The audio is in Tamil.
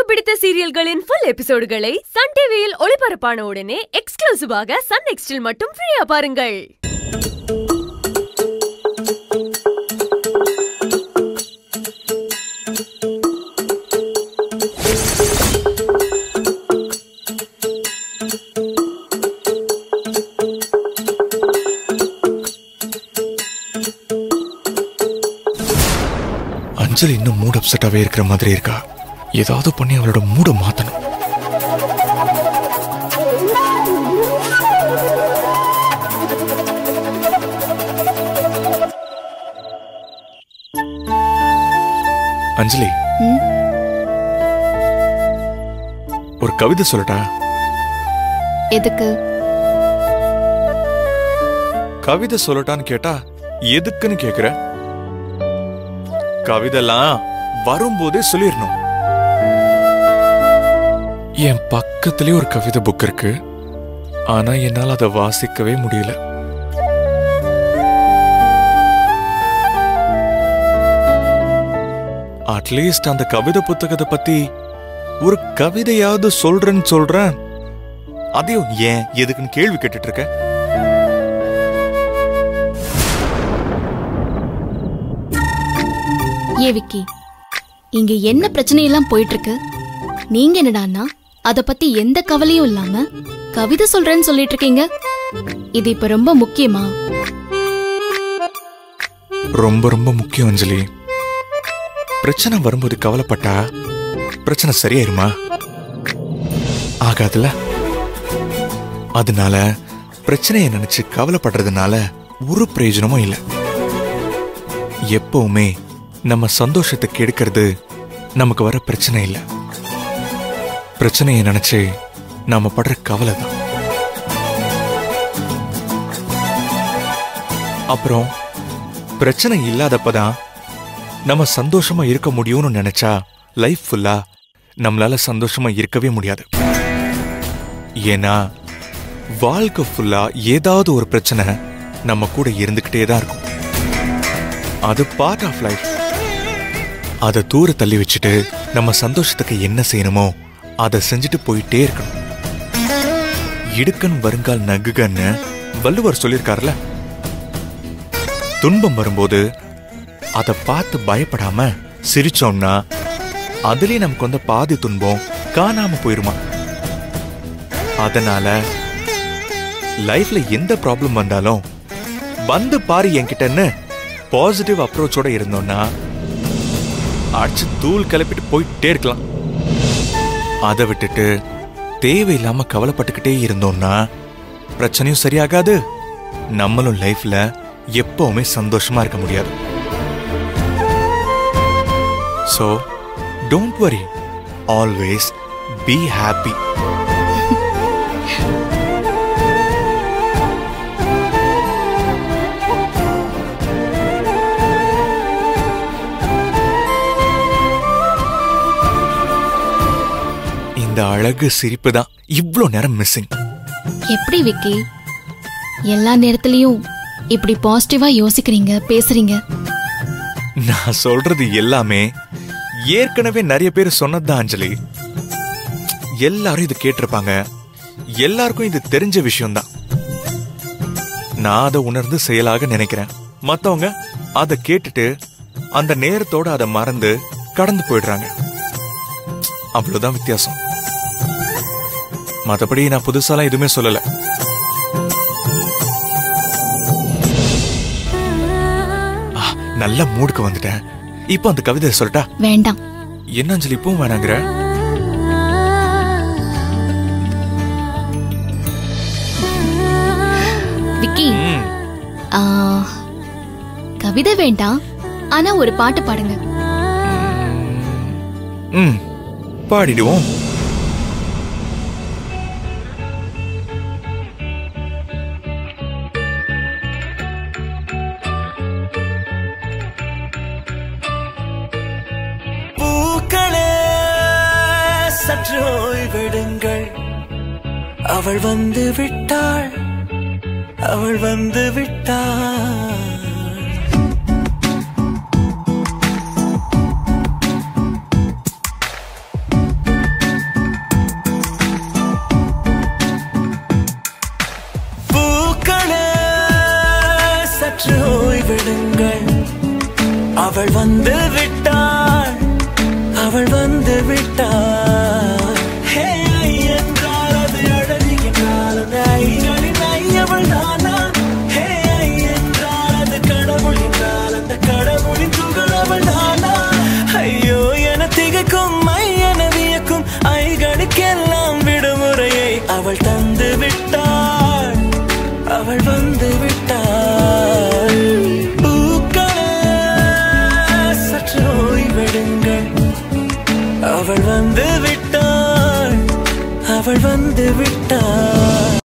பிடித்த சீரியல்களின் ஃபுல் எபிசோடுகளை சன் டிவியில் ஒளிபரப்பான உடனே எக்ஸ்க்ளூசிவாக சன் நெக்ஸ்டில் மட்டும் ஃப்ரீயா பாருங்கள் அஞ்சலி இன்னும் மூட் அப்செட்டாவே இருக்கிற மாதிரி இருக்கா ஏதாவது பண்ணி அவளோட மூட மாத்தணும் அஞ்சலி ம்? ஒரு கவிதை சொல்லட்டா எதுக்கு கவிதை சொல்லட்டான்னு கேட்டா எதுக்குன்னு கேக்குற கவிதைலாம் வரும்போதே சொல்லிடணும் என் பக்கத்திலே ஒரு கவிதை புக் இருக்கு ஆனா என்னால அதை வாசிக்கவே முடியல அட்லீஸ்ட் அந்த கவிதை புத்தகத்தை பத்தி ஒரு கவிதையாவது சொல்றேன்னு சொல்றேன் அதையும் ஏன் எதுக்குன்னு கேள்வி கேட்டுட்டு இருக்க ஏ விக்கி இங்க என்ன பிரச்சனையெல்லாம் போயிட்டு இருக்கு நீங்க என்னடான்னா அத பத்தி எந்த கவலையும் இல்லாம கவிதை சொல்றேன்னு சொல்லிட்டு இருக்கீங்க இது இப்ப ரொம்ப முக்கியமா ரொம்ப ரொம்ப முக்கியம் அஞ்சலி பிரச்சனை வரும்போது கவலைப்பட்டா பிரச்சனை சரியாயிருமா ஆகாதுல அதனால பிரச்சனையை நினைச்சு கவலைப்படுறதுனால ஒரு பிரயோஜனமும் இல்லை எப்பவுமே நம்ம சந்தோஷத்தை கெடுக்கிறது நமக்கு வர பிரச்சனை இல்லை பிரச்சனையை நினைச்சு நாம படுற கவலை தான் அப்புறம் பிரச்சனை இல்லாதப்பதான் நம்ம சந்தோஷமா இருக்க முடியும்னு நினைச்சா லைஃப் ஃபுல்லா நம்மளால சந்தோஷமா இருக்கவே முடியாது ஏன்னா வாழ்க்கை ஃபுல்லா ஏதாவது ஒரு பிரச்சனை நம்ம கூட இருந்துகிட்டே தான் இருக்கும் அது பார்ட் ஆஃப் லைஃப் அதை தூர தள்ளி வச்சுட்டு நம்ம சந்தோஷத்துக்கு என்ன செய்யணுமோ அதை செஞ்சுட்டு போயிட்டே இருக்கணும் இடுக்கன் வருங்கால் நகுகன்னு வள்ளுவர் சொல்லியிருக்காருல துன்பம் வரும்போது அதை பார்த்து பயப்படாம சிரிச்சோம்னா அதுலயே நமக்கு வந்த பாதி துன்பம் காணாம போயிருமா அதனால லைஃப்ல எந்த ப்ராப்ளம் வந்தாலும் வந்து பாரு என்கிட்டன்னு பாசிட்டிவ் அப்ரோச்சோட இருந்தோம்னா அடிச்சு தூள் கிளப்பிட்டு போயிட்டே இருக்கலாம் அதை விட்டுட்டு தேவையில்லாம கவலைப்பட்டுக்கிட்டே இருந்தோம்னா பிரச்சனையும் சரியாகாது நம்மளும் லைஃப்ல எப்பவுமே சந்தோஷமா இருக்க முடியாது so don't worry always be happy இந்த அழகு சிரிப்பு தான் இவ்வளோ நேரம் மிஸ்ஸிங் எப்படி விக்கி எல்லா நேரத்துலயும் இப்படி பாசிட்டிவா யோசிக்கிறீங்க பேசுறீங்க நான் சொல்றது எல்லாமே ஏற்கனவே நிறைய பேர் சொன்னதுதான் அஞ்சலி எல்லாரும் இது கேட்டிருப்பாங்க எல்லாருக்கும் இது தெரிஞ்ச விஷயம்தான் நான் அதை உணர்ந்து செயலாக நினைக்கிறேன் மத்தவங்க அதை கேட்டுட்டு அந்த நேரத்தோட அதை மறந்து கடந்து போயிடுறாங்க அவ்வளவுதான் வித்தியாசம் மத்தபடி நான் புதுசாலாம் எதுவுமே சொல்லல ஆ, நல்ல மூடுக்கு வந்துட்டேன் இப்போ அந்த கவிதை சொல்லட்டா வேண்டாம் என்ன அஞ்சலி இப்பவும் வேணாங்கிற விக்கி ம், ஆ, கவிதை வேண்டாம் ஆனா ஒரு பாட்டு பாடுங்க ம் பாடிடுவோம் பூக்களே சற்று ஓய்வெடுங்கள் அவள் வந்து விட்டாள் அவள் வந்து விட்டாள் அவள் வந்து விட்டாள் அவள் வந்து விட்டாள்